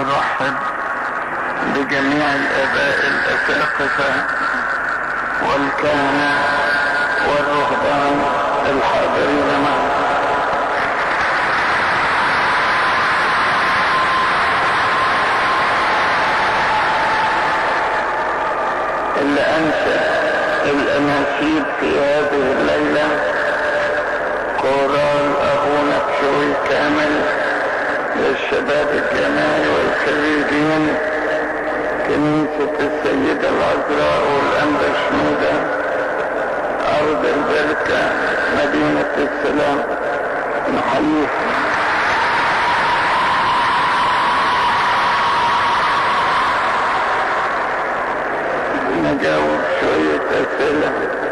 ونرحب بجميع الآباء الأساقفة والكهنة والرهبان الحاضرين معنا اللي أنشأ الأناشيد في هذه الليلة كورال أبونا بشوي كامل للشباب الجامعي والخريجين كنيسة السيدة العذراء والأنبا شنودة أرض البركة مدينة السلام نحييكم نجاوب شوية أسئلة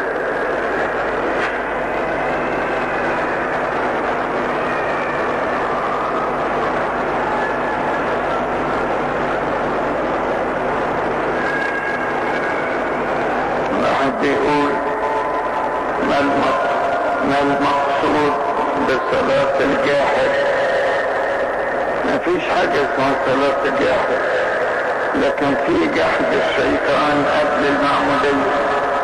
واحد بيقول ما المق- ما المقصود بصلاة الجاحد ما فيش حاجة اسمها صلاة الجاحد لكن في جحد الشيطان قبل المعمودية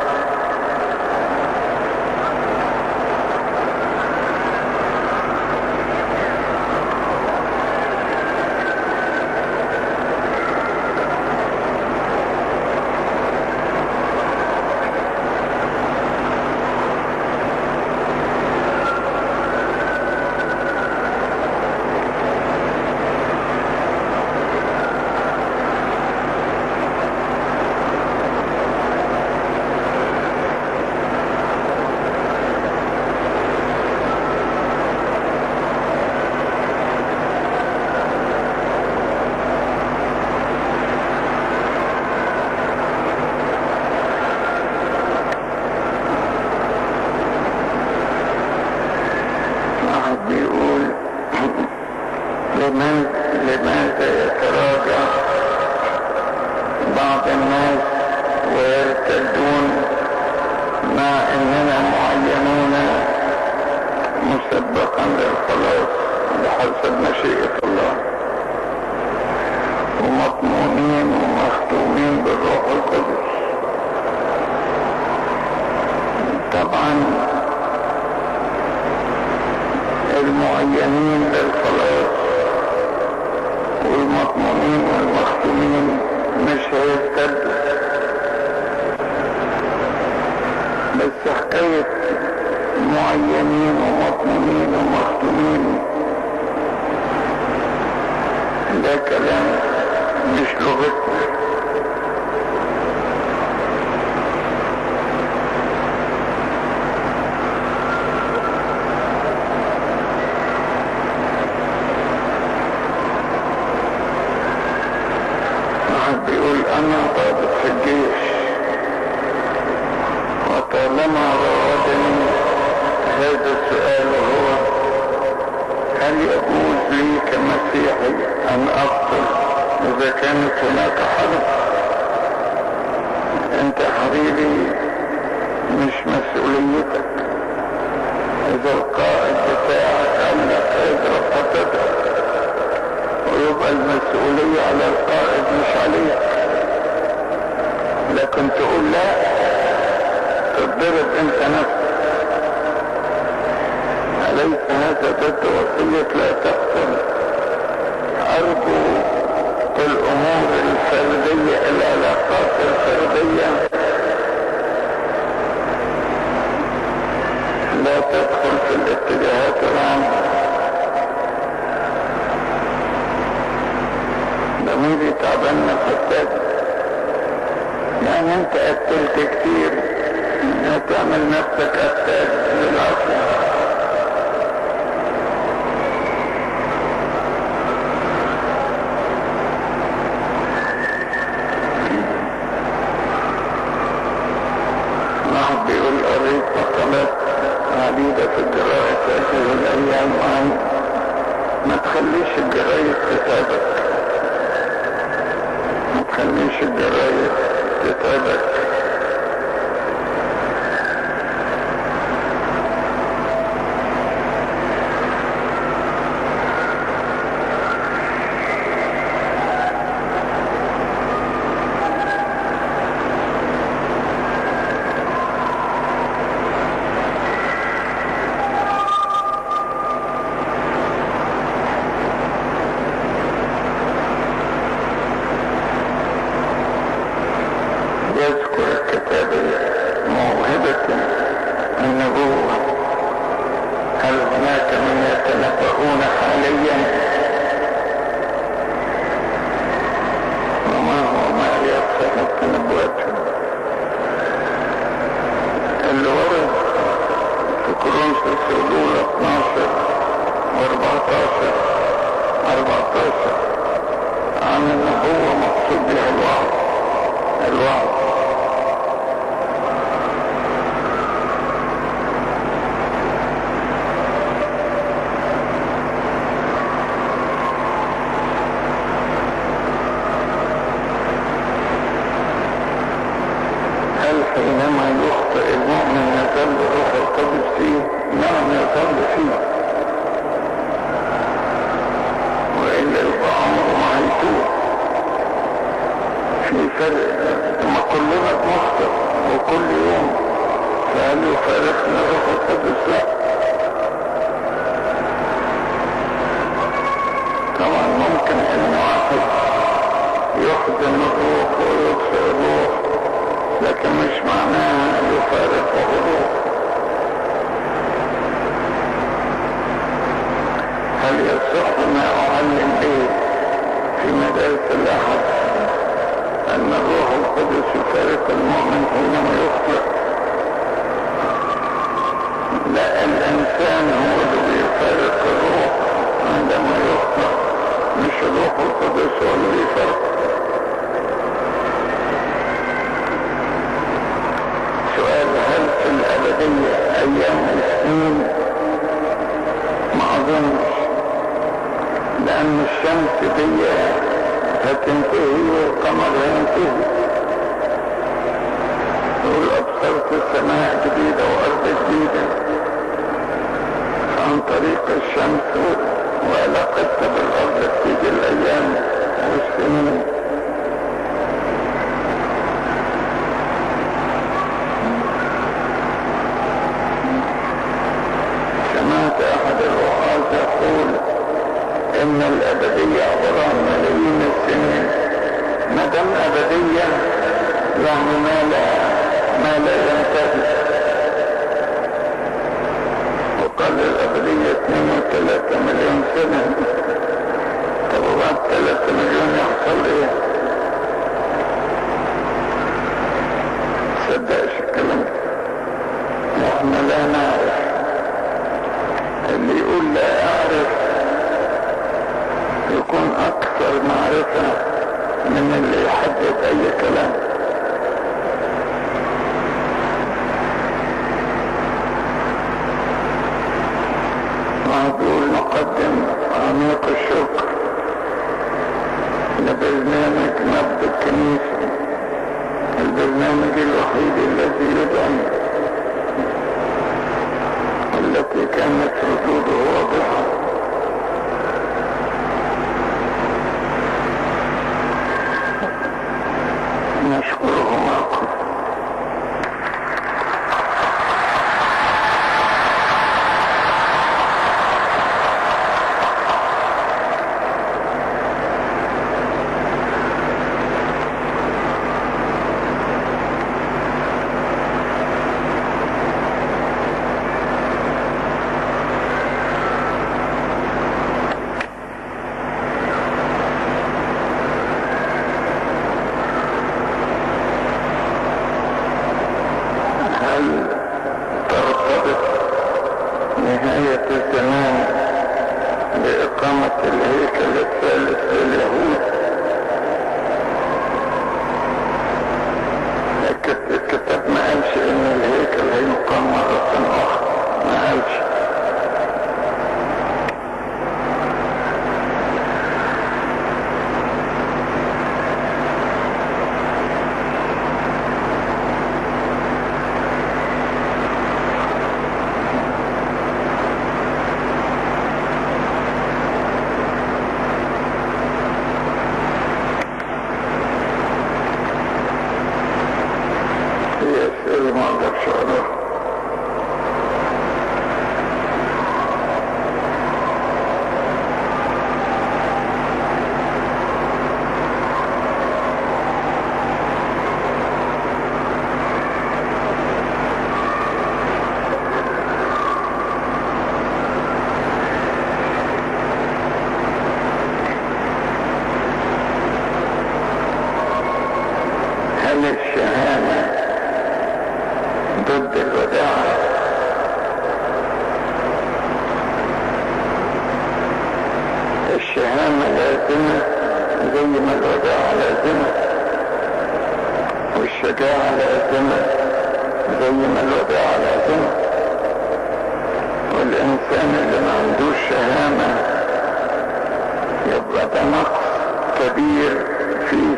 واحد بيقول لماذا لماذا يتراجع بعض الناس ويرتدون مع اننا معينون مسبقا للخلاص بحسب مشيئة الله ومطمونين ومختومين بالروح القدس طبعا المعينين للخلاص والمطمونين والمختومين مش هيرتدوا بس حكاية معينين ومطمونين ومختومين ده كلام مش لغتنا واحد بيقول انا ضابط في الجيش وطالما راودني هذا السؤال هو هل يجوز لي كمسيحي ان اقتل اذا كانت هناك حرب انت حبيبي مش مسؤوليتك اذا القائد بتاعك قال لك اضرب فتضرب ويبقى المسؤولية على القائد مش عليك لكن تقول لا تضرب انت نفسك أليس هذا ضد وصية لا تقتل أرجو الأمور الفردية العلاقات الفردية لا تدخل في الاتجاهات العامة ضميري تعبان فتاك يعني انت قتلت كتير هتعمل نفسك قتال للعافية واحد بيقول قريت مقالات عديدة في الجرائد في هذه الأيام وعن ما تخليش الجرايد تتعبك ما تخليش الجرايد تتعبك في نبواتهم اللي ورد في كورنثوس الأولى 12 و14 14 عن النبوة مقصود بها الوعظ الوعظ هل حينما يخطئ المؤمن يظل الروح القدس فيه؟ نعم يظل فيه وإلا يبقى عمره ما هيتوب في فرق لما كلنا بنخطئ وكل يوم فهل يفارقنا الروح القدس؟ لا طبعا ممكن ان واحد يحزن الروح ويطفئ الروح لكن مش معناها يفارقه الروح هل يصح ما أعلم به في مدارس الأحد أن الروح القدس يفارق المؤمن حينما يخطئ لا الإنسان هو اللي بيفارق الروح عندما يخطئ مش الروح القدس هو اللي بيفارق سؤال هل في الأبدية أيام وسنين ما أظنش لأن الشمس دي هتنتهي والقمر هينتهي يقول أبصرت السماء جديدة وأرض جديدة عن طريق الشمس وعلاقتها بالأرض تيجي الأيام والسنين سمعت أحد الوعاظ يقول إن الأبدية عبارة عن ملايين السنين ما دام أبدية يعني ما لا ما لا ينتهي وقال الأبدية 2 و3 مليون سنة طب وبعد 3 مليون يحصل إيه؟ صدقش الكلام ده احنا لا نعرف اللي يقول لا اعرف يكون اكثر معرفة من اللي يحدد اي كلام وهقول نقدم عميق الشكر لبرنامج نبض الكنيسة البرنامج الوحيد الذي يدعم التي كانت ردوده واضحة نشكره معكم هل ترتبط نهاية الزمان بإقامة الهيكل الثالث لليهود الكت- الكتاب ما قالش إن الهيكل هيقام مرة أخرى ما قالش هي أسئلة ما أقدرش أقولها هل ضد الوداع الشهامة لازمة زي ما الوداع لازمة والشجاعة لازمة زي ما الوداع لازمة والإنسان اللي ما عندوش شهامة يبقى ده نقص كبير فيه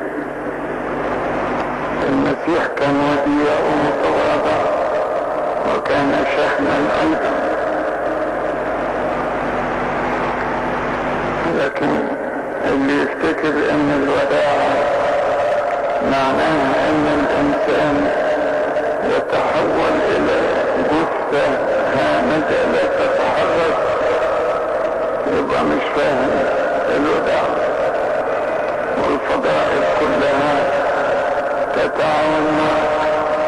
المسيح كان وديع ومتواضع وكان شحنا ايضا لكن اللي يفتكر ان الوداع معناها ان الانسان يتحول الى جثة هامدة لا تتحرك يبقى مش فاهم الوداع والفضائل كلها تتعاون معك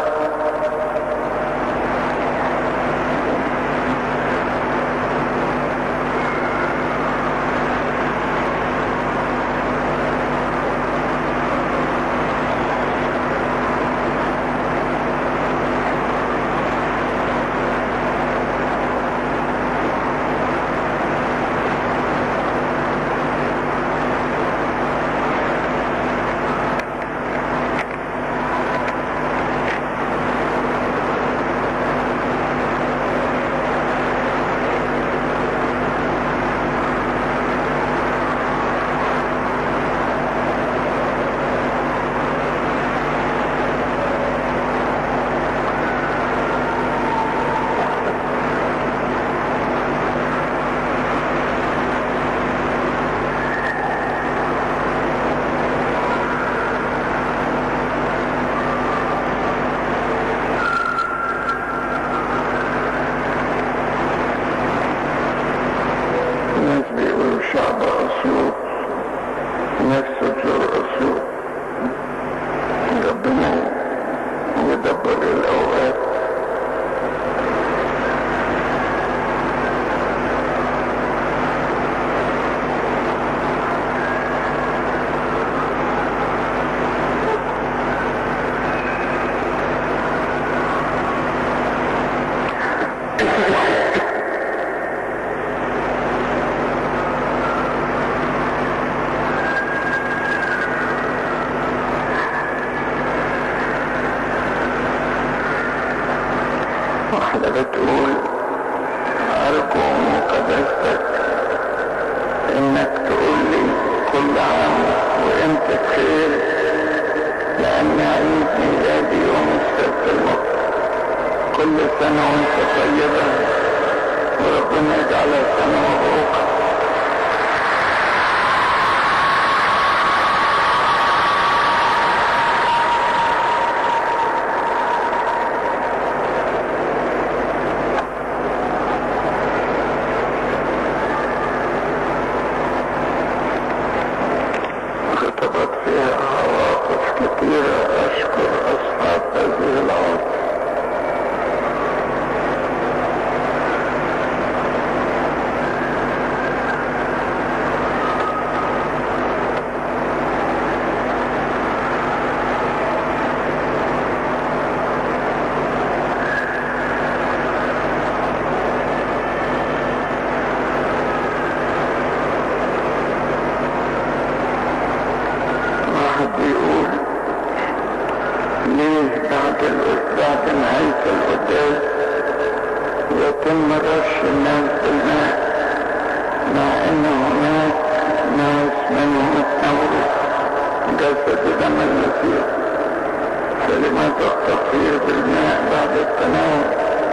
الناس بيقولوا شعب اسيوط نفسه تزور اسيوط ربنا يدبر الاوقات واحدة بتقول أرجو مقدستك إنك تقول لي كل عام وأنت بخير لأن عيد ميلادي يوم السبت المقبل كل سنة وأنت طيبة وربنا يجعلها سنة مبروكة خطبت فيها عواطف كثيرة أشكر أصحاب هذه العواطف واحد بيقول ليه بعد ال- بعد نهاية القداس يتم رش الناس بالماء مع ان هناك ناس منهم اتنوروا جسد دم المسيح فلماذا التطهير بالماء بعد التناول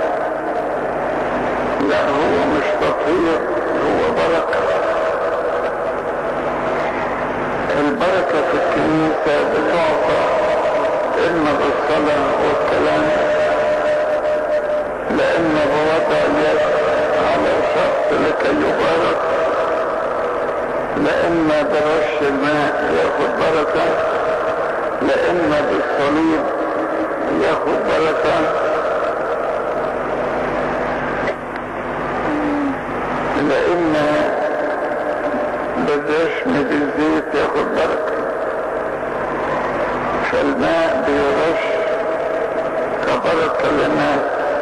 لا هو مش تطهير هو بركه البركة في الكنيسة بتعطى إما بالصلاة والكلام لأن بوضع اليد على الشخص لكي يبارك لإما برش الماء ياخد بركة لإما بالصليب ياخد بركة لإما بالرشم بالزيت ياخد بركة فالماء بيرش كبركة توصل للناس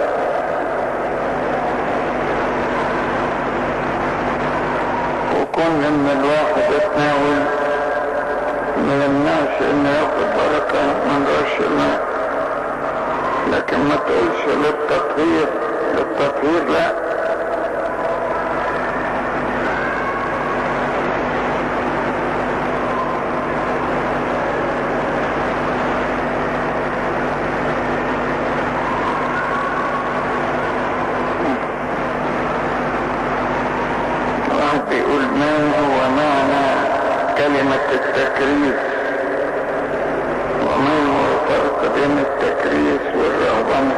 وكون ان الواحد يتناول ما يمنعش انه ياخد بركة من رش الماء لكن ما تقولش للتطهير للتطهير لا واحد بيقول ما هو معنى كلمة التكريس وما هو الفرق بين التكريس والرهبنة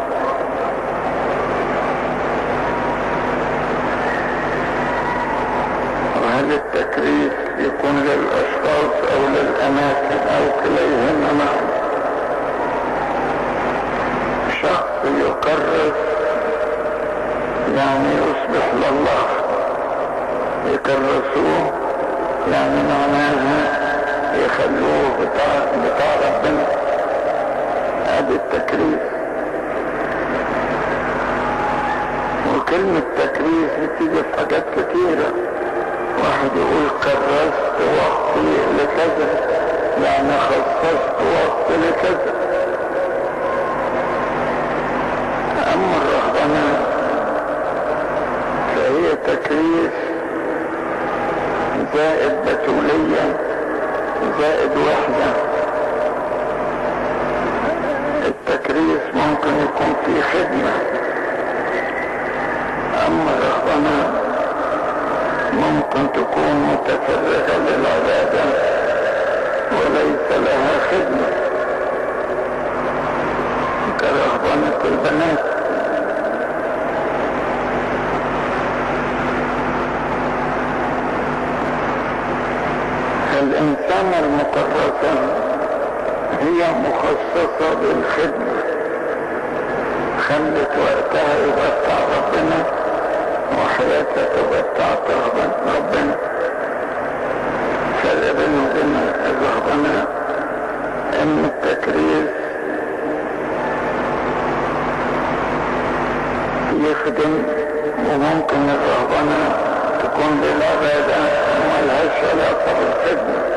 وهل التكريس يكون للأشخاص أو للأماكن أو كليهما معا شخص يكرس يعني يصبح لله يكرسوه يعني معناها يخلوه بتاع, بتاع ربنا ادي التكريس وكلمة تكريس بتيجي في حاجات كتيرة واحد يقول كرست وقتي لكذا يعني خصصت وقت لكذا اما الرهبنة فهي تكريس زائد بتولية زائد وحدة التكريس ممكن يكون في خدمة أما الرهبنة ممكن تكون متفرغة للعبادة وليس لها خدمة كرهبنة البنات الإنسان المكرسة هي مخصصة للخدمة خلت وقتها يبقى بتاع ربنا وحياتها تبقى بتاعت ربنا فرق بينه وبين الرهبنة ان التكريس يخدم وممكن الرهبنة تكون للعبادة وملهاش علاقة بالخدمة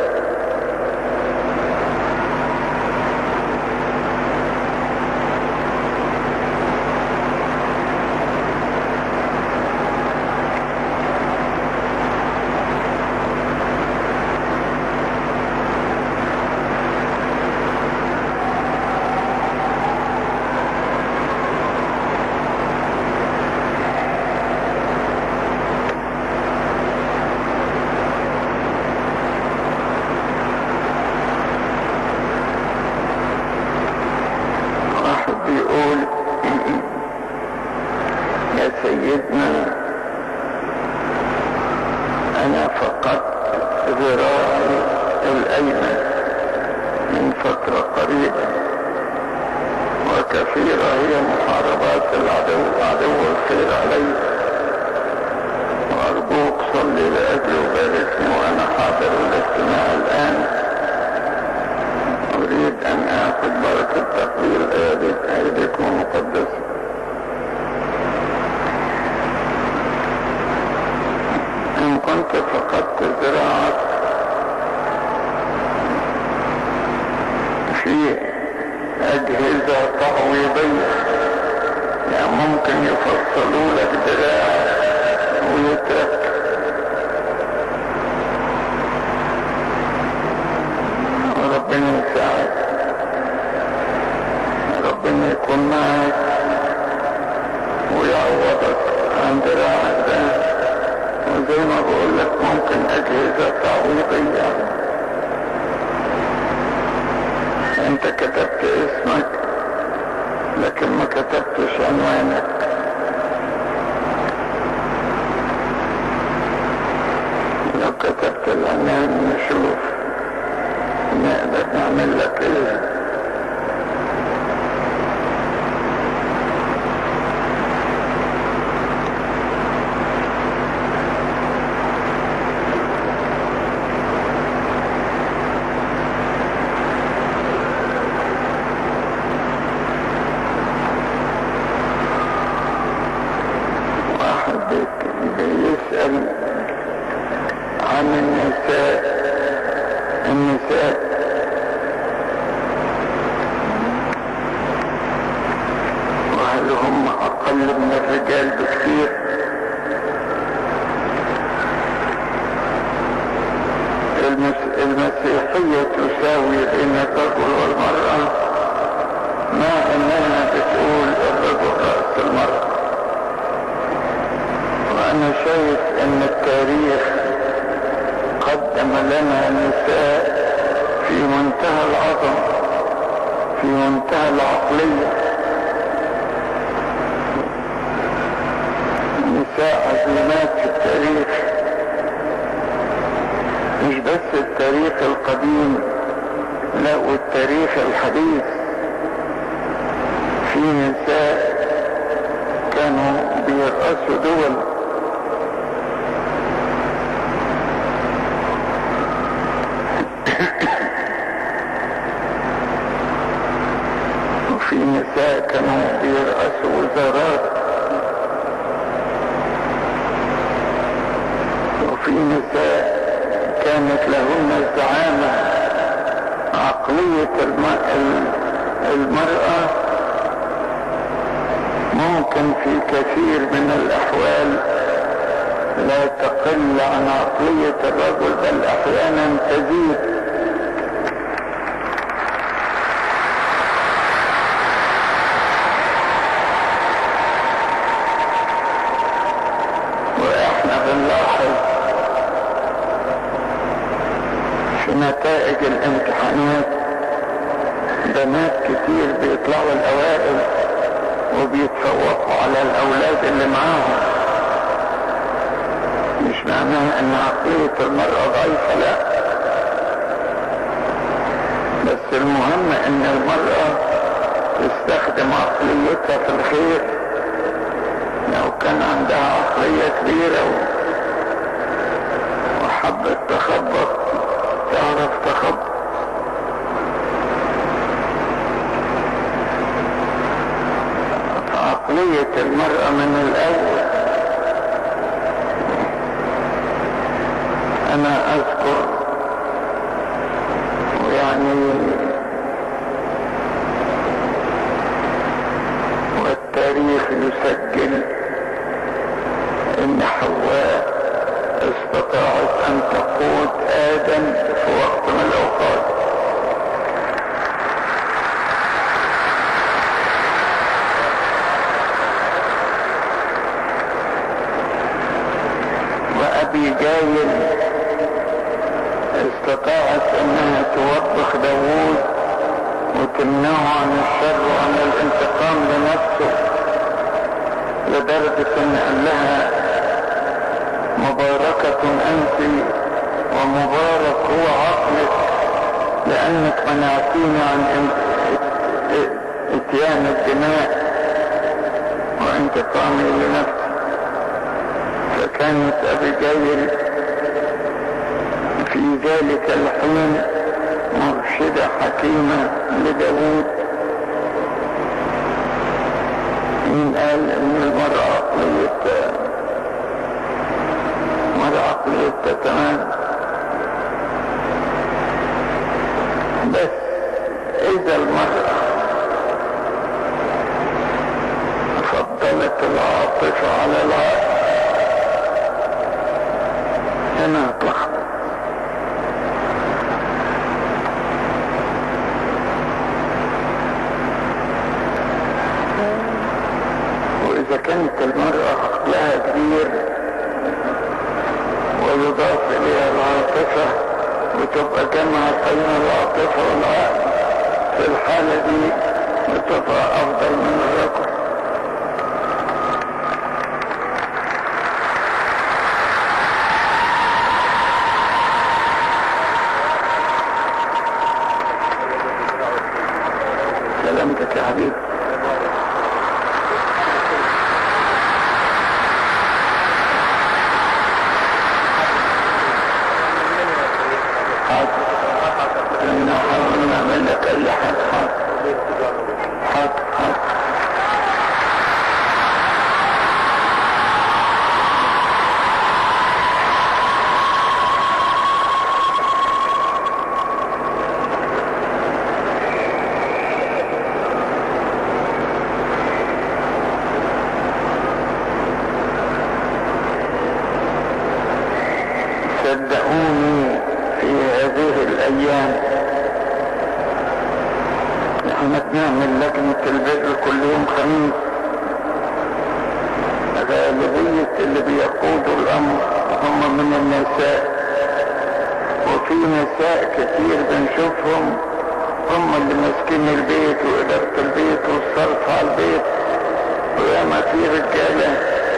واحد بيقول يا سيدنا انا فقدت ذراعي الايمن من فترة قريبة وكثيرة هي محاربات العدو عدو الخير علي وارجوك صلي لاجلي وباركني وانا حاضر الاجتماع الان أريد أن آخذ بركة تقبيل أيديك- أيديكم المقدسة إن كنت فقدت ذراعك في أجهزة تعويضية يعني ممكن يفصلوا لك دراع ويترك وربنا يساعد ربنا يكون معك ويعوضك عن دراعك ده وزي ما بقول لك ممكن أجهزة تعويضية انت كتبت اسمك لكن ما كتبتش عنوانك لو كتبت العنوان نشوف نقدر نعمل لك ايه أم النساء النساء وهل هم أقل من الرجال بكثير المسيحية تساوي بين الرجل والمرأة ما انها بتقول الرجل رأس المرأة وانا شايف ان التاريخ قدم لنا نساء في منتهى العظمة في منتهى العقلية نساء عظيمات في التاريخ مش بس التاريخ القديم لا والتاريخ الحديث في نساء كانوا بيرأسوا دول وفي نساء كانوا بيرأسوا وزارات وفي نساء كانت لهن الزعامة عقلية المرأة ممكن في كثير من الأحوال لا تقل عن عقلية الرجل بل أحيانا تزيد وإحنا بنلاحظ في نتائج الامتحانات بنات كتير بيطلعوا الأوائل وبيتفوقوا على الأولاد اللي معاهم مش معناها ان عقلية المرأة ضعيفة لا بس المهم ان المرأة تستخدم عقليتها في الخير لو كان عندها عقلية كبيرة وحبت تخبط تعرف تخبط عقلية المرأة من الأول أنا أذكر ويعني والتاريخ يسجل إن حواء استطاعت أن تقود آدم في وقت من الأوقات وأبي جايل استطاعت انها توبخ داوود وتمنعه عن الشر وعن الانتقام لنفسه لدرجة ان قال لها مباركة انت ومبارك هو عقلك لانك منعتيني عن اتيان الدماء وانتقامي لنفسي فكانت ابيجايل في ذلك الحين مرشدة حكيمة لداود مين قال ان المرأة عقلية مرأة عقلية تمام بس اذا المرأة فضلت العاطفة على العقل هنا اتلخبط وإذا كانت المرأة عقلها كبير ويضاف إليها العاطفة وتبقى جمع بين العاطفة والعقل في الحالة دي بتبقى أفضل من الرجل سلامتك يا حبيبي نحاول نعمل لك اي حاجة حاضر حاضر حاضر صدقوني في هذه الأيام احنا بنعمل لجنة البر كل يوم خميس غالبية اللي بيقودوا الأمر هم من النساء وفي نساء كتير بنشوفهم هم اللي ماسكين البيت وإدارة البيت والصرف على البيت وياما في رجالة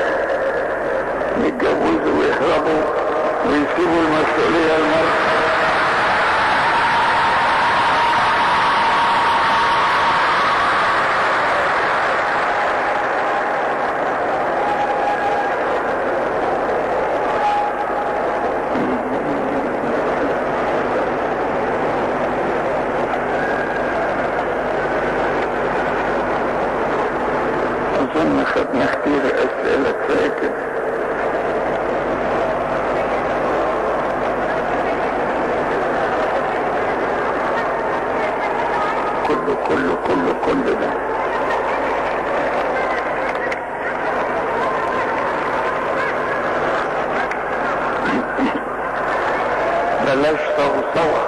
يتجوزوا ويهربوا ويسيبوا المسؤولية للمرأة أظن خدنا كتير أسئلة كفاية كده كله كله كله كله ده بلاش صوصوة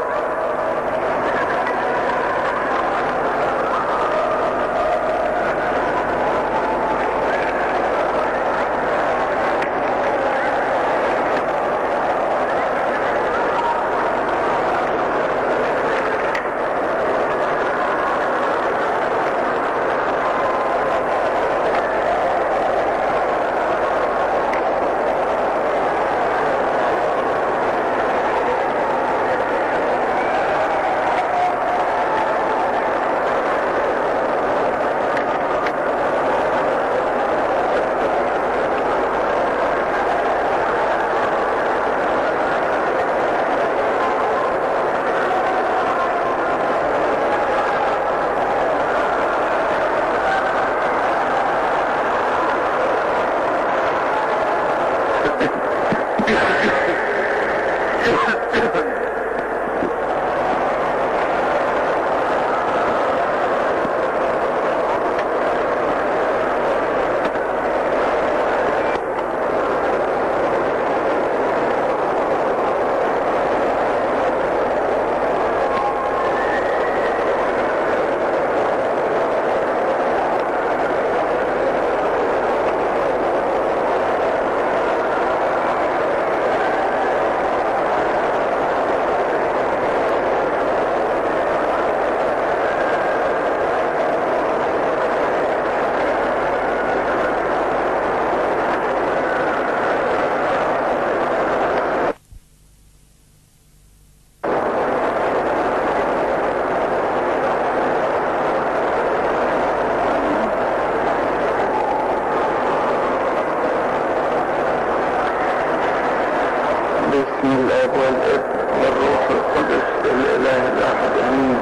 باسم الاب والابن والروح القدس الاله الاحد امين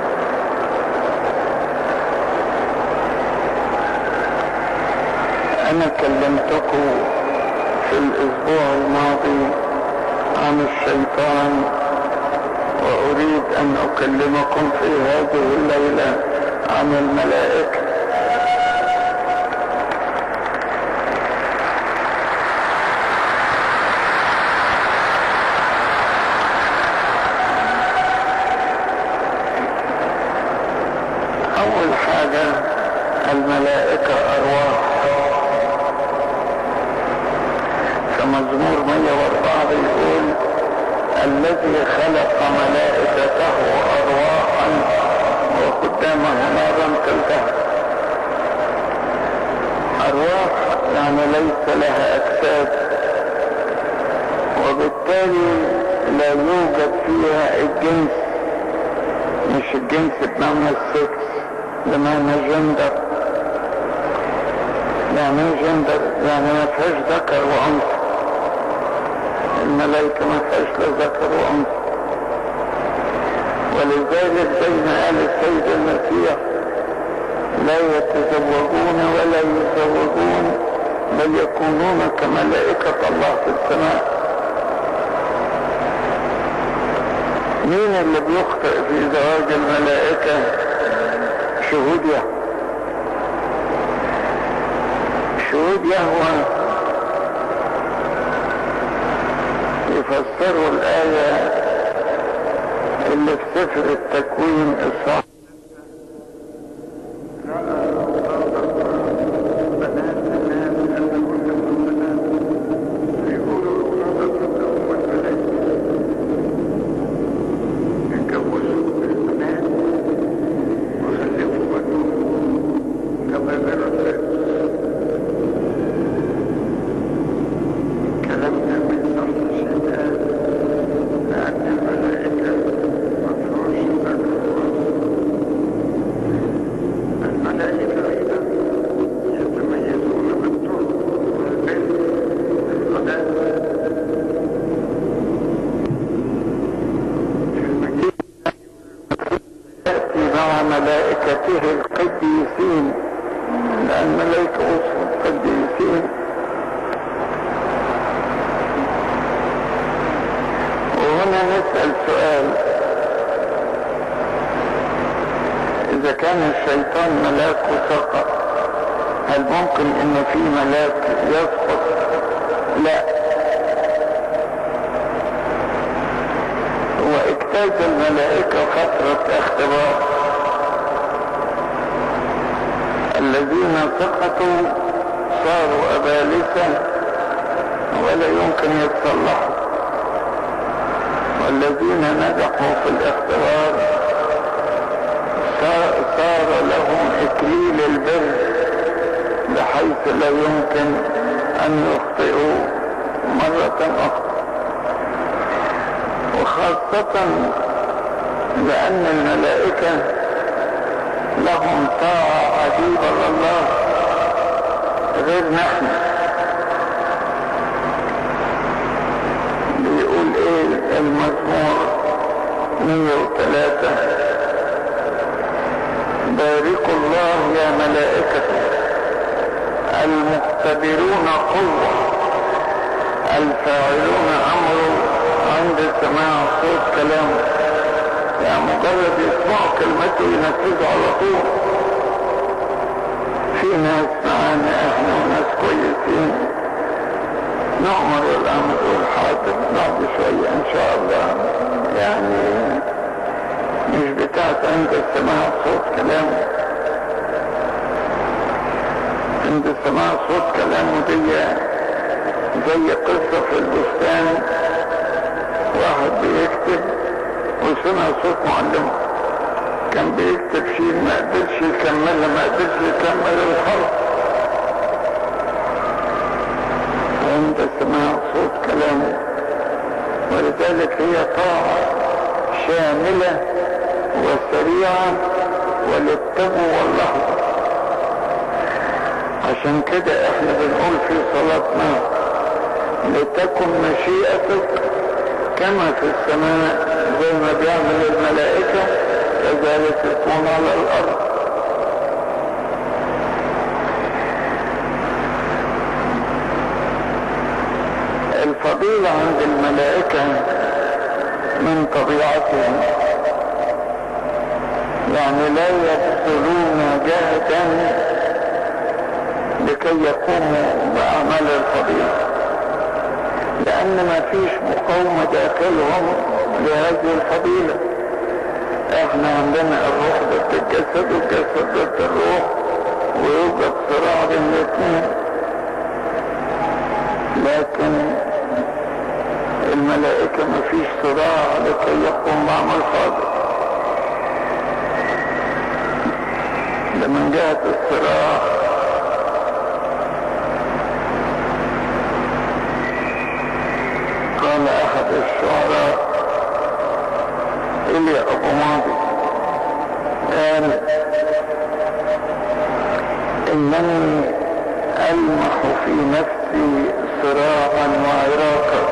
انا كلمتكم في الاسبوع الماضي عن الشيطان واريد ان اكلمكم في هذه الليله عن الملائكه أول حاجة الملائكة أرواح كمزمور 104 بيقول الذي خلق ملائكته أرواحا وقدامه نارا كالكهف أرواح يعني ليس لها أجساد وبالتالي لا يوجد فيها الجنس مش الجنس بمعنى السكس بمعنى جندر يعني ايه جندر يعني ما فيهاش ذكر وانثى الملائكة ما فيهاش لا ذكر وانثى ولذلك زي ما قال السيد المسيح لا يتزوجون ولا يزوجون بل يكونون كملائكة الله في السماء مين اللي بيخطئ في زواج الملائكة شهود يهوى شهود يهوى يفسروا الآية اللي في سفر التكوين الصح ملائكته القديسين لأن ملائكة اسمهم القديسين وهنا نسأل سؤال إذا كان الشيطان ملاك وسقط هل ممكن إن في ملاك يسقط؟ لا واجتاز الملائكة فترة اختبار الذين سقطوا صاروا أبالسة ولا يمكن يتصلحوا والذين نجحوا في الاختبار صار لهم إكليل البر بحيث لا يمكن أن يخطئوا مرة أخرى وخاصة لأن الملائكة لهم طاعة عجيبة لله غير نحن بيقول ايه المزمور 103 باركوا الله يا ملائكته المختبرون قوة الفاعلون أمره عند سماع صوت كلامه يعني مجرد يسمعوا كلمته ينفذوا على طول في ناس معانا احنا وناس كويسين نؤمر الامر والحاضر بعد شوية ان شاء الله يعني مش بتاعت عند سماع صوت كلامه عند سماع صوت كلامه دي زي قصة في البستان واحد بيكتب وسمع صوت معلمه كان بيكتب شيء ما قدرش يكملها ما قدرش يكمل الحرف وعند سماع صوت كلامه ولذلك هي طاعة شاملة وسريعة وللتو واللحظة عشان كده احنا بنقول في صلاتنا لتكن مشيئتك كما في السماء زي ما بيعمل الملائكة كذلك يكون على الأرض الفضيلة عند الملائكة من طبيعتهم يعني لا يبذلون جهدا لكي يقوموا بأعمال الفضيلة لأن ما فيش مقاومة داخلهم لهذه الفضيلة احنا عندنا الروح ضد الجسد والجسد ضد الروح ويوجد صراع بين الاثنين لكن الملائكة ما فيش صراع لكي يقوم بعمل خاطئ ده من جهة الصراع قال احد الشعراء الي ابو ماضي قال انني المح في نفسي صراعا وعراقا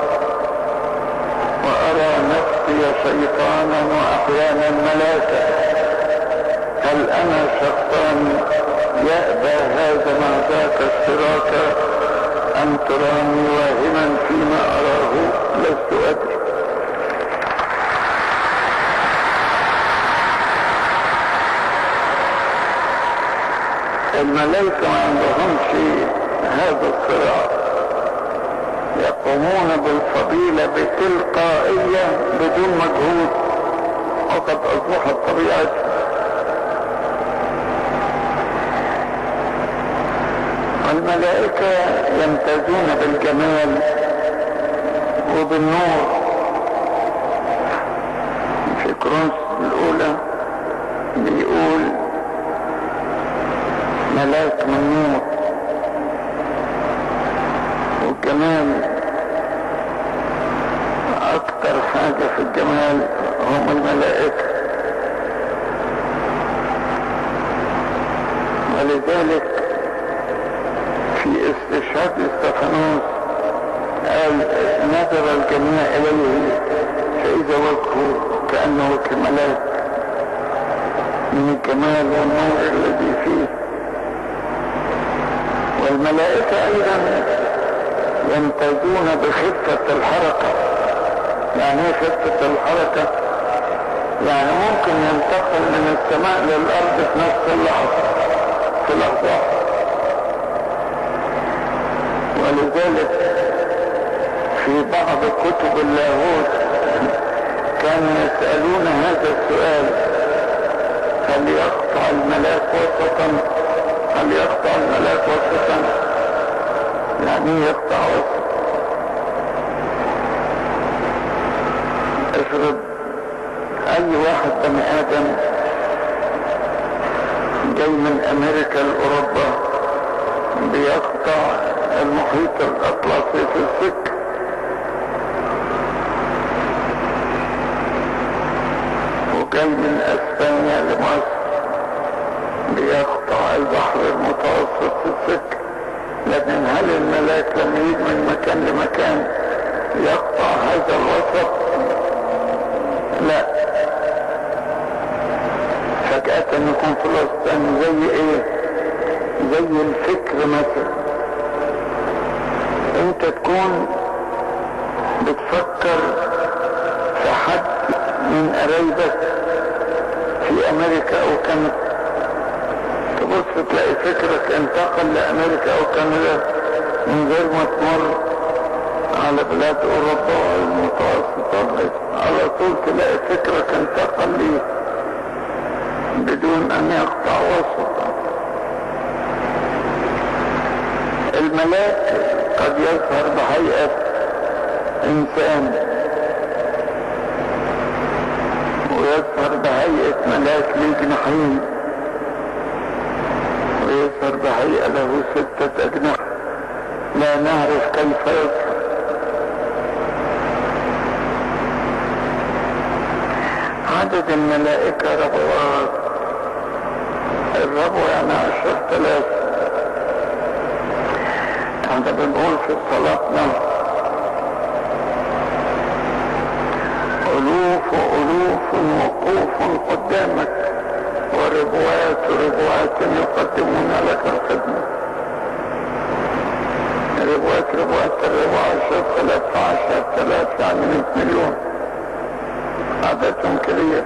وارى نفسي شيطانا واحيانا ملاكا هل انا شخصان يأبى هذا مع ذاك الشراكة ام تراني واهما فيما اراه لست ادري الملائكة ما عندهمش هذا الصراع يقومون بالفضيلة بتلقائية بدون مجهود وقد أصبحت طبيعتهم والملائكة يمتازون بالجمال وبالنور في كرونس الأولى بيقول ملاك من نور والجمال أكتر حاجة في الجمال هم الملائكة ولذلك في استشهاد استفانوس قال نظر الجميع إليه فإذا وجهه كأنه كملاك من الجمال والنور الذي فيه والملائكة أيضا يمتازون بخفة الحركة يعني ايه خفة الحركة يعني ممكن ينتقل من السماء للأرض في نفس اللحظة في لحظة ولذلك في بعض كتب اللاهوت كانوا يسألون هذا السؤال هل يقطع الملاك وسطا هل يقطع الملاك وسطا يعني يقطع وسطا افرض اي واحد بني ادم جاي من امريكا لاوروبا بيقطع المحيط الاطلسي في السكه وجاي من اسبانيا لمصر بيقطع البحر المتوسط في السكه لكن هل الملاك لما يجي من مكان لمكان يقطع هذا الوسط لا فجأة يكون في الوسط زي ايه زي الفكر مثلا انت تكون بتفكر في حد من قرايبك في امريكا او كندا تبص تلاقي فكرك انتقل لامريكا او كندا من غير ما تمر على بلاد اوروبا والمتوسط على طول تلاقي فكرك انتقل ليه بدون ان يقطع وسطا الملاك قد يظهر بهيئة انسان ويظهر بهيئة ملاك ليه جناحين ويظهر بهيئة له ستة أجنحة لا نعرف كيف يظهر عدد الملائكة ربوات الربو يعني عشر تلاف احنا بنقول في صلاتنا ألوف ألوف وقوف قدامك وربوات ربوات يقدمون لك الخدمة ربوات ربوات الربوة عشر تلاف عشر تلاف يعني 100 مليون عددهم كبير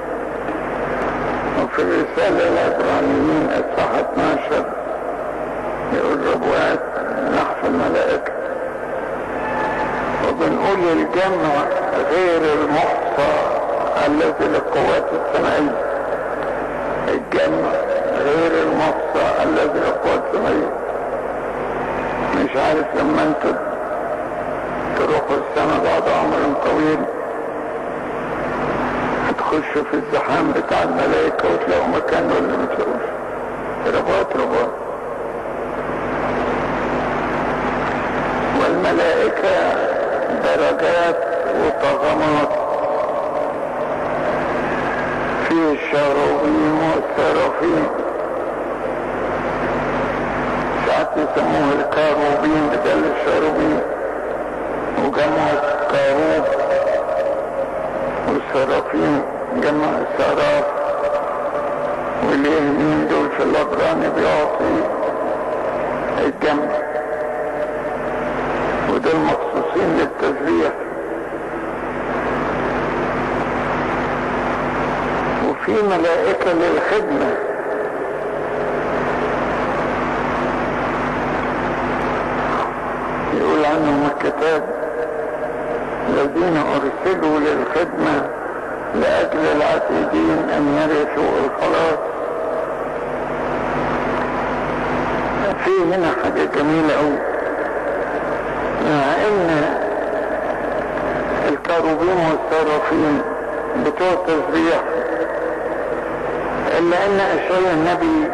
وفي الرسالة العبرانيين الصحة 12 يقول ربوات نحف الملائكة وبنقول الجمع غير المحصى الذي للقوات السمعية الجمع غير المحصى الذي للقوات السمعية مش عارف لما انتوا تروحوا السنة بعد عمر طويل تخشوا في الزحام بتاع الملائكة وتلاقوا مكان ولا ما تلاقوش رباط رباط والملائكة درجات وطغمات في الشاروبين والسرافين ساعات يسموه الكاروبين بدل الشاروبين وجمع كاروب والسرافين جمع السراف واليمين دول في الأبران بيعطي الجمع ودول مخصوصين للتسبيح وفي ملائكة للخدمة يقول يقول عنهم الكتاب الذين أرسلوا للخدمة لأجل العتيدين أن يرثوا الخلاص في هنا حاجة جميلة أوي مع إن الكاروبين والصرافين بتوع التسبيح إلا أن أشعياء النبي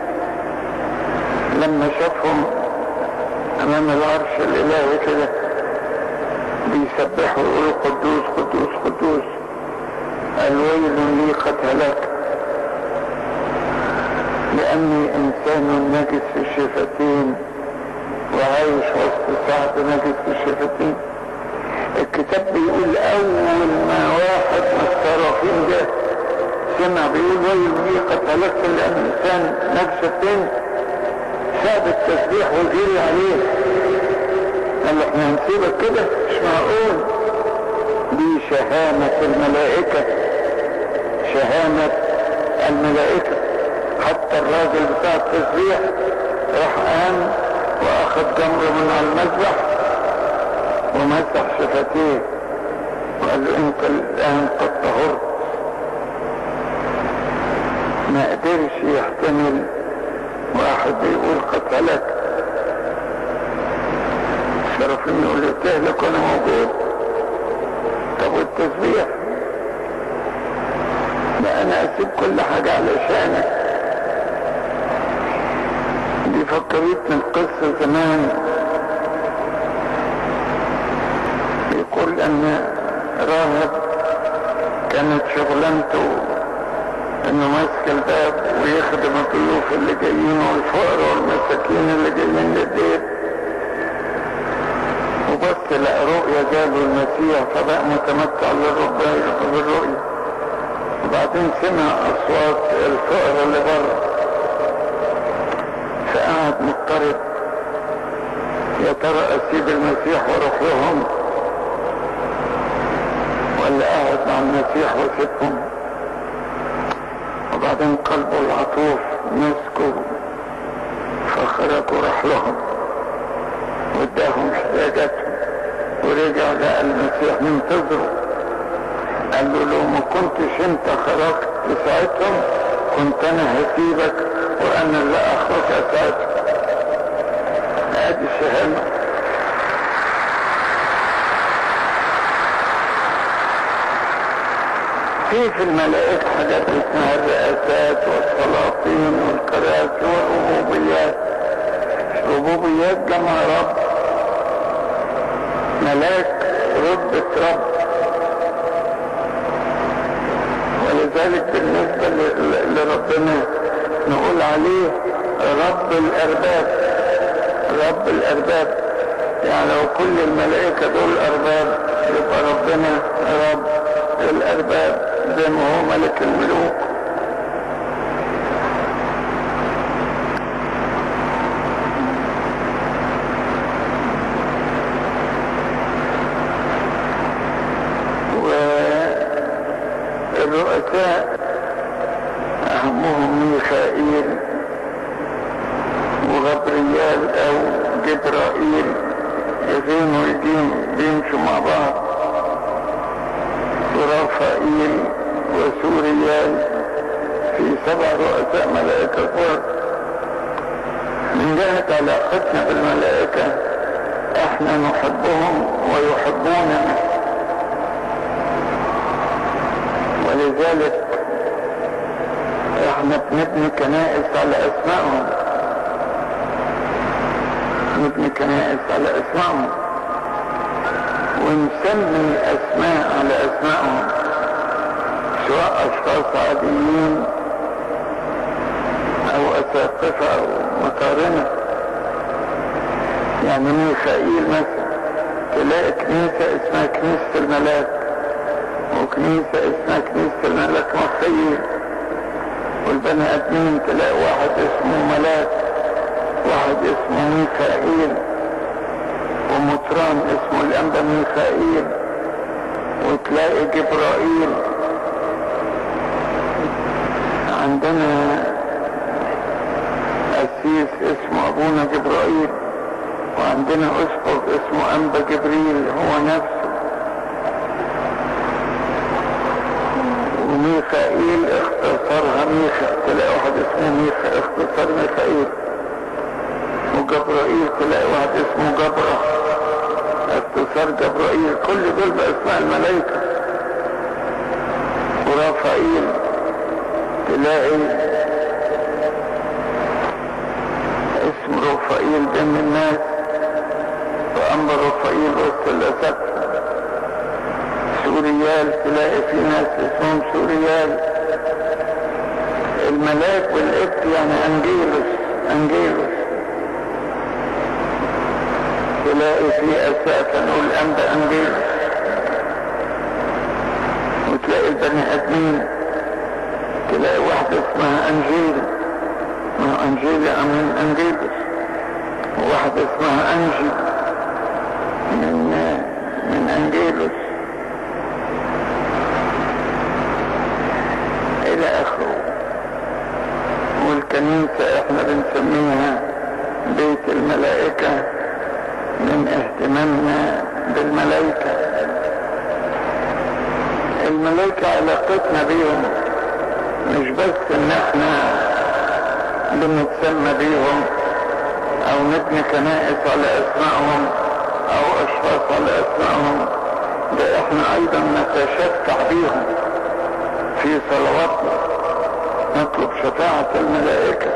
لما شافهم أمام العرش الإلهي كده بيسبحوا ويقولوا قدوس قدوس قدوس الويل لي قد هلكت لأني إنسان نجس في الشفتين وعايش وسط صعب نجس في الشفتين الكتاب بيقول أول ما واحد من الصرافين ده سمع بيقول ويل لي قد هلكت لأن إنسان نجس الشفتين ساب التسبيح وجري عليه قال له احنا هنسيبك كده مش معقول دي شهامة الملائكة شهامة الملائكة حتى الراجل بتاع التسبيح راح قام واخد جمر من على المذبح ومسح شفتيه وقال له انت الان قد طهرت ما قدرش يحتمل واحد بيقول قتلك شرف انه يقول له تهلك وانا موجود طب والتسبيح لا انا اسيب كل حاجة علشانك دي فكرتني القصة زمان يقول ان راهب كانت شغلانته انه ماسك الباب ويخدم الضيوف اللي جايين والفقراء والمساكين اللي جايين للبيت وبص لقى رؤيا جاله المسيح فبقى متمتع بالرؤيا وبعدين سمع اصوات الفقراء اللي بره فقعد مضطرب يا ترى اسيب المسيح واروح لهم ولا اقعد مع المسيح واسيبهم وبعدين قلبه العطوف مسكه فخرج وراح لهم واداهم احتياجاتهم ورجع لقى المسيح منتظره قال له لو ما كنتش انت خرجت تساعدهم كنت انا هسيبك وانا اللي اخرج اساعدك ادي الشهامه في في الملائكة حاجات اسمها الرئاسات والسلاطين والكراسي والربوبيات ربوبيات جمع رب ملاك رتبة رب ولذلك بالنسبة لربنا نقول عليه رب الأرباب رب الأرباب يعني لو كل الملائكة دول أرباب يبقى ربنا رب الأرباب زي ما هو ملك الملوك والرؤساء أهمهم ميخائيل وغبريال أو جبرائيل يزين والدين بيمشوا مع بعض ورافائيل وسوريال في سبع رؤساء ملائكة كبار من جهة علاقتنا بالملائكة احنا نحبهم ويحبوننا ولذلك احنا بنبني كنائس على اسمائهم نبني كنائس على اسمائهم ونسمي اسماء على اسمائهم سواء اشخاص عاديين او اساقفة او مقارنة يعني ميخائيل مثلا تلاقي كنيسة اسمها كنيسة الملاك وكنيسة اسمها كنيسة الملاك مخيل والبني ادمين تلاقي واحد اسمه ملاك واحد اسمه ميخائيل ومطران اسمه الانبا ميخائيل وتلاقي جبرائيل عندنا قسيس اسمه ابونا جبرائيل عندنا اسقف اسمه انبا جبريل هو نفسه وميخائيل اختصرها ميخا تلاقي واحد اسمه ميخا اختصار ميخائيل وجبرائيل تلاقي واحد اسمه جبرة اختصار جبرائيل كل دول باسماء الملائكة ورافائيل تلاقي اسم رفائيل بين الناس واما رفائيل وسط الاساتذه سوريال تلاقي في ناس اسمهم سوريال الملاك والابت يعني انجيلوس انجيلوس تلاقي في اساسا نقول انبا انجيلوس وتلاقي البني ادمين تلاقي واحدة اسمها انجيل ما انجيلا من انجيلوس وواحدة اسمها انجي من من انجيلوس الى اخره والكنيسة احنا بنسميها بيت الملائكة من اهتمامنا بالملائكة الملائكة علاقتنا بيهم مش بس ان احنا بنتسمى بيهم او نبني كنائس على اسمائهم او اشخاص على اسمائهم ده احنا ايضا نتشفع بيهم في صلواتنا نطلب شفاعة الملائكة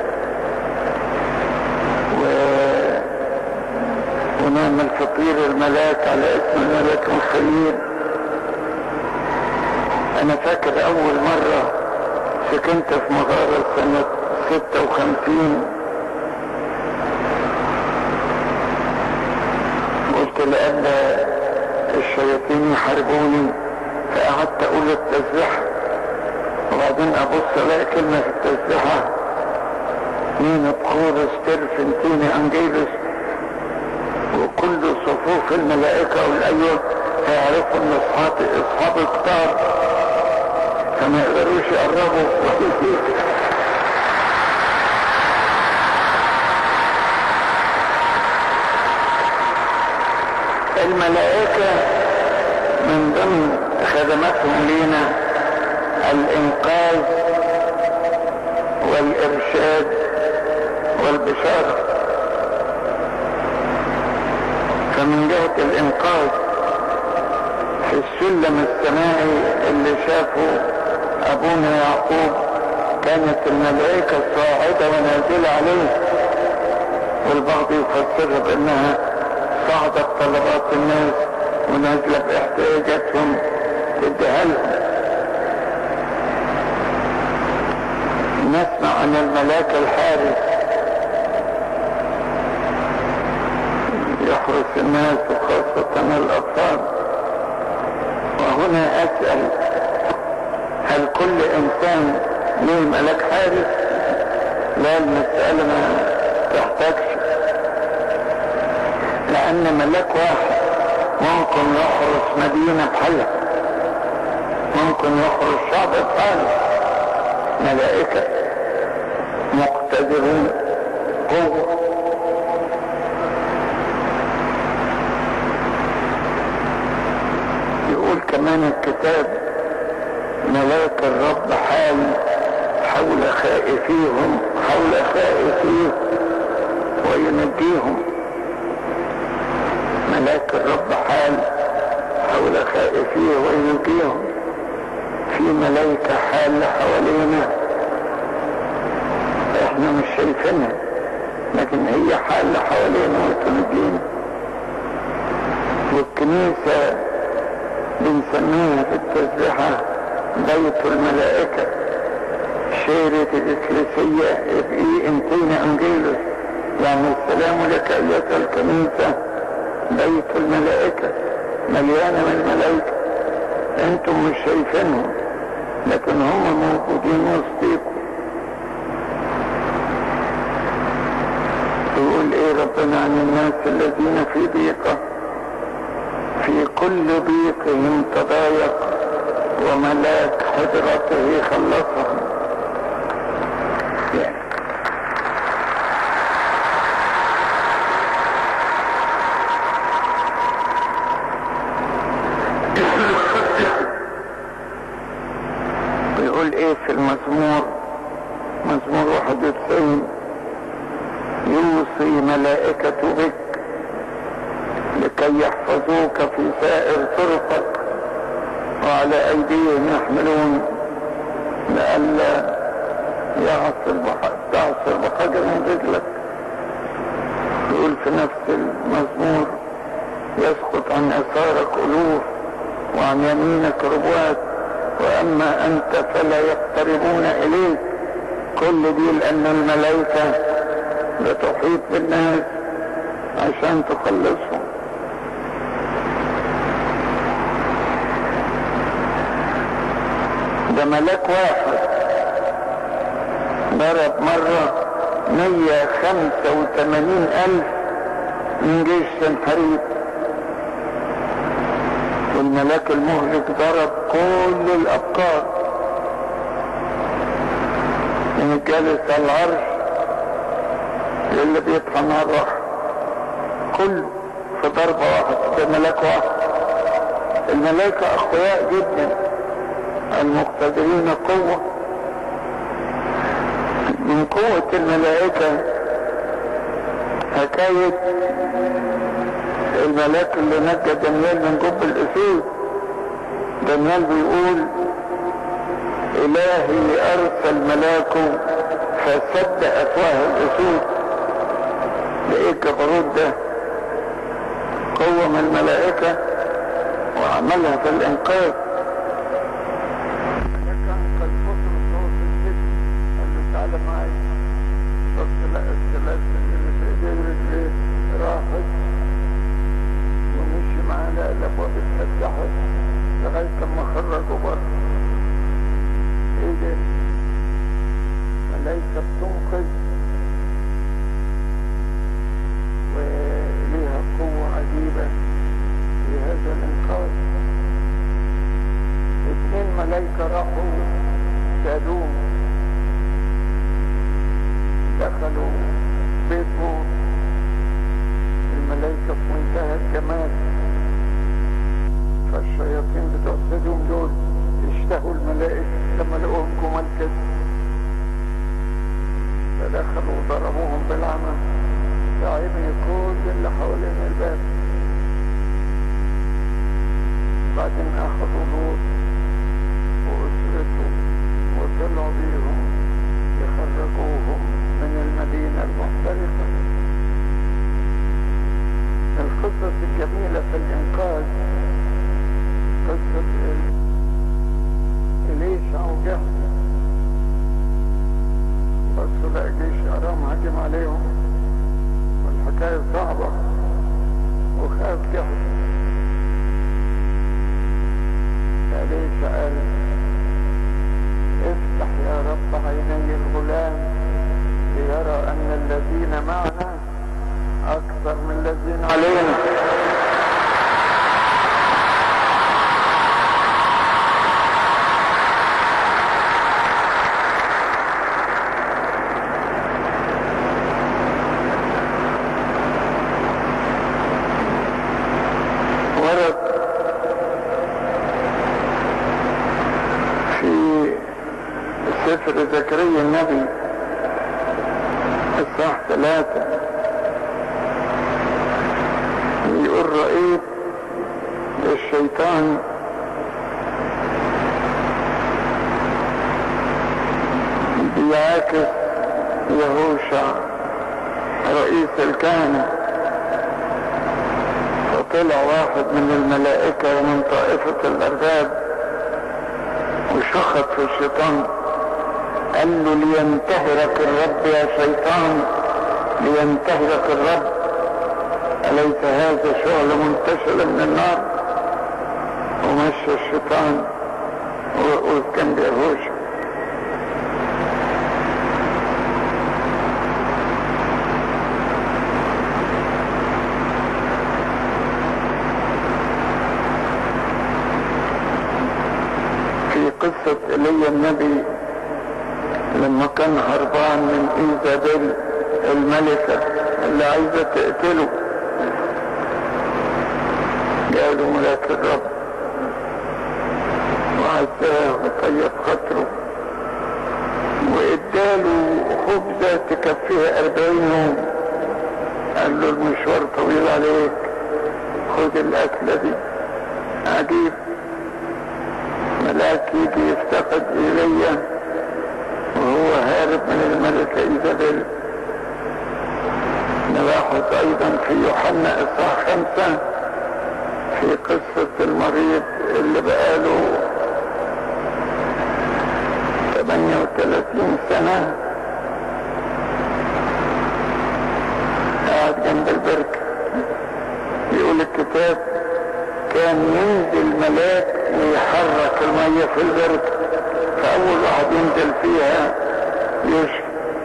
و... ونعمل فطير الملاك على اسم الملاك الخليل انا فاكر اول مرة سكنت في مغارة سنة ستة وخمسين قلت لأن الشياطين يحاربوني فقعدت اقول التسبيحة وبعدين ابص الاقي كلمة في التسبيحة مين بخورس ترفنتيني انجيلس وكل صفوف الملائكة والايوب هيعرفوا ان اصحابي اصحابي كتار فما يقدروش يقربوا الملائكة من ضمن خدماتهم لينا الانقاذ والارشاد والبشارة فمن جهة الانقاذ في السلم السماعي اللي شافه ابونا يعقوب كانت الملائكة صاعدة ونازلة عليه والبعض يفسرها بانها صعدت طلبات الناس ونازلة باحتياجاتهم تديها لهم نسمع عن الملاك الحارس يحرس الناس وخاصة الأطفال وهنا أسأل هل كل إنسان له ملاك حارس؟ لا المسألة ما تحتاجش لأن ملاك واحد ممكن يحرس مدينة بحالها ممكن يحرس شعب بحاله ملائكة مقتدرون قوة يقول كمان الكتاب ملاك الرب حال حول خائفيهم حول خائفيه وينجيهم ملاك الرب حال حول خائفيه وينجيهم في ملائكة حال حوالينا احنا مش شايفينها لكن هي حال حوالينا وتنجينا والكنيسة بنسميها في التسبيحة بيت الملائكة شيرة الإكليسية ابقي انتينا انجيلوس يعني السلام لك ايتها الكنيسة بيت الملائكة مليانة من الملائكة انتم مش شايفينهم لكن هم موجودين وسطيكم يقول ايه ربنا عن الناس الذين في ضيقة في كل ضيقهم تضايق وملاك حضرته خلصهم يعني ايه في المزمور مزمور 91 يوصي ملائكة بك لكي يحفظوك في سائر طرقك وعلى ايديهم يحملون لئلا يعصر تعصر بحجر من رجلك يقول في نفس المزمور يسقط عن يسارك ألوف وعن يمينك ربوات وأما أنت فلا يقتربون إليك كل دي لأن الملائكة بتحيط بالناس عشان تخلصهم ده ملاك واحد ضرب مرة مية خمسة وثمانين ألف من جيش سنحريب والملاك المهلك ضرب كل الأبقار من الجالس على العرش للي بيطحن على الرحم كله في ضربة واحدة ده ملاك واحد الملائكة أقوياء جدا المقتدرين قوة من قوة الملائكة حكاية الملاك اللي نجى دانيال من جب الأسود دانيال بيقول إلهي أرسل ملاكه فسد أفواه الأسود لإيه الجبروت ده قوة من الملائكة وعملها في الإنقاذ تعالى معايا بس لا السلاسل اللي في ايديه ورجليه راحت ومشي معانا الابواب اتفتحت لغايه لما خرجوا بره ايه ده ملايكه بتنقذ وليها قوه عجيبه في هذا الانقاذ اثنين ملايكه راحوا سادوه دخلوا بيته الملائكة في منتهى الجمال فالشياطين بتوع سدوم دول اشتهوا الملائكة لما لقوهم جمال كده فدخلوا وضربوهم بالعمى فعمي كل اللي حوالين الباب بعدين اخذوا لوط واسرته وطلعوا بيهم يخرجوهم من المدينة المحترقة القصص الجميلة في الإنقاذ قصة إليشع وجهل بس لا جيش أرام هجم عليهم والحكاية صعبة وخاف جهل إليشع قال افتح يا رب عيني الغلام ليرى ان الذين معنا اكثر من الذين علينا ورد في سفر زكريا النبي الصح ثلاثة يقول رأيت الشيطان بيعاكس يهوشع رئيس الكهنة فطلع واحد من الملائكة ومن طائفة الأرباب وشخط في الشيطان قال له لينتهرك الرب يا شيطان لينتهرك الرب أليس هذا شغل منتشر من النار ومشى الشيطان وكان بيهوش في قصة ايليا النبي لما كان هربان من ايزابيل الملكة اللي عايزة تقتله قالوا ملاك الرب وعزاه وطيب خاطره اداله خبزة تكفيه أربعين يوم قال له المشوار طويل عليك خد الأكلة دي عجيب ملاك يجي يفتقد إلي وهو هارب من الملكة إيزابيل نلاحظ أيضا في يوحنا إصحاح خمسة في قصة المريض اللي بقاله 38 سنة قاعد جنب البركة يقول الكتاب كان ينزل ملاك ويحرك المية في البركة فأول واحد ينزل فيها يشفى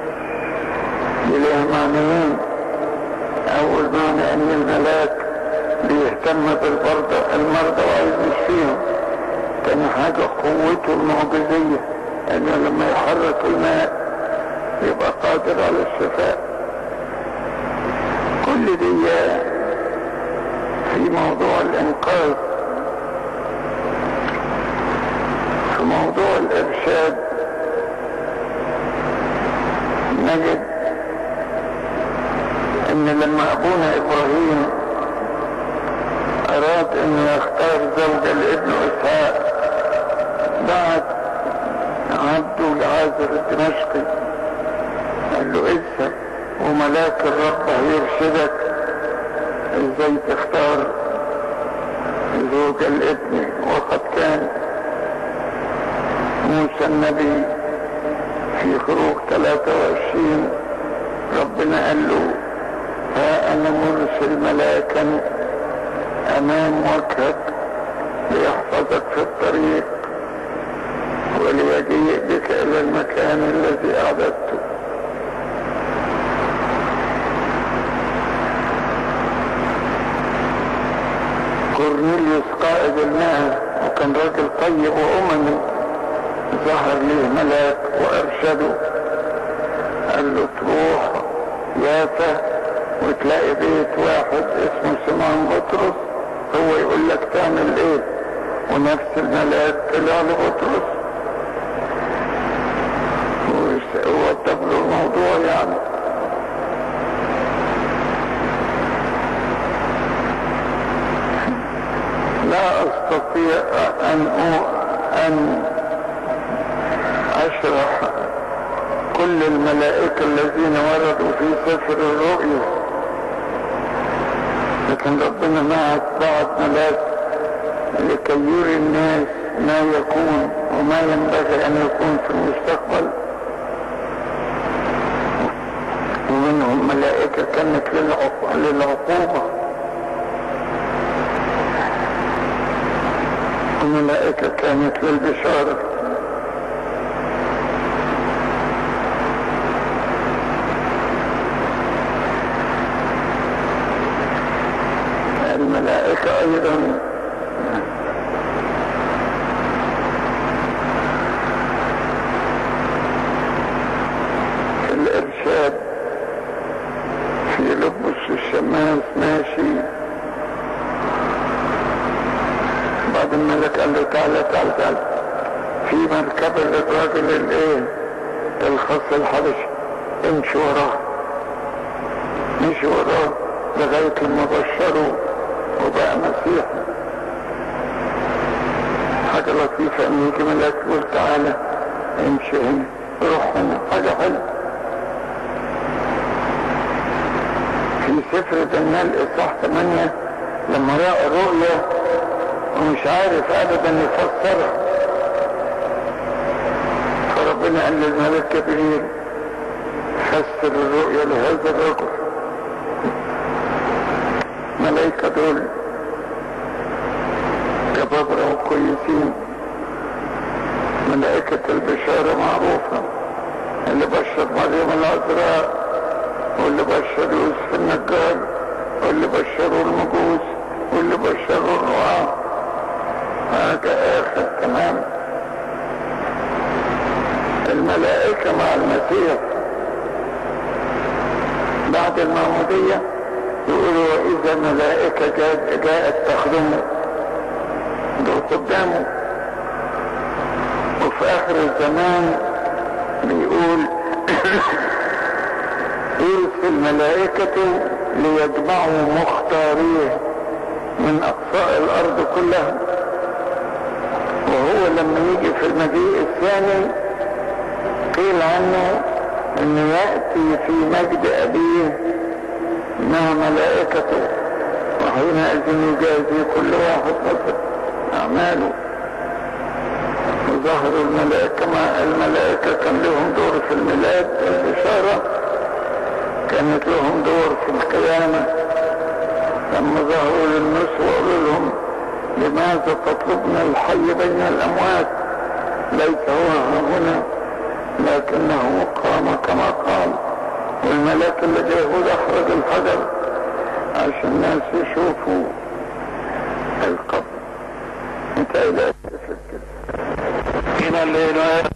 إليه معنيين أول معنى أن الملاك بيهتم بالمرضى المرضى وعايز يشفيهم تاني حاجة قوته المعجزية أنه لما يحرك الماء يبقى قادر على الشفاء كل دي في موضوع الإنقاذ في موضوع الإرشاد نجد ان لما ابونا ابراهيم اراد انه يختار زوجة لابنه اسحاق بعت عبده لعازر الدمشقي قال له اذهب وملاك الرب هيرشدك ازاي تختار زوجة لابني وقد كان موسى النبي في خروج 23 ربنا قال له ها انا مرسل ملاكا امام وجهك ليحفظك في الطريق وليجيء بك الى المكان الذي اعددته كورنيليوس قائد الماء وكان راجل طيب واممي ظهر ليه ملاك وارشده قال له تروح يافا وتلاقي بيت واحد اسمه سمعان بطرس هو يقول لك تعمل ايه ونفس الملاك طلع له بطرس ووضب له الموضوع يعني لا استطيع ان ان اشرح كل الملائكة الذين وردوا في سفر الرؤيا لكن ربنا معك بعت ملاك لكي يري الناس ما يكون وما ينبغي ان يكون في المستقبل ومنهم ملائكة كانت للعقوبة وملائكة كانت للبشارة الملائكة أيضا في الإرشاد في لبس الشماس ماشي بعد الملك قال له تعالى تعالى تعالى في مركبة للراجل الايه الخاص الحبشي امشي وراه مشي وراه لغاية لما بشره وبقى مسيح حاجة لطيفة ان يجي ملاك يقول تعالى امشي هنا روح هنا حاجة حلوة في سفر دانيال اصحاح 8 لما رأى الرؤيا ومش عارف ابدا يفسرها فربنا قال للملك جبريل فسر الرؤيا لهذا الرجل ملايكة دول كبابرة وكويسين ملائكة البشارة معروفة اللي بشر مريم العذراء واللي بشر يوسف النجار واللي بشروا المجوس واللي بشروا الرعاة هذا آخر تمام الملائكة مع المسيح بعد المعمودية يقولوا وإذا ملائكة جاءت, جاءت تخدمه دول قدامه وفي آخر الزمان بيقول يرسل ملائكته ليجمعوا مختاريه من اقصاء الارض كلها وهو لما يجي في المجيء الثاني قيل عنه انه يأتي في مجد ابيه مع ملائكته وحينئذ يجازي كل واحد حسب اعماله وظهر الملائكة مع الملائكة كان لهم دور في الميلاد والبشارة كانت لهم دور في القيامة لما ظهروا للناس وقالوا لهم لماذا تطلبنا الحي بين الأموات ليس هو هنا لكنه قام كما قال والملاك الذي يهود أخرج الحجر عشان الناس يشوفوا القبر انت إلى كده هنا الليلة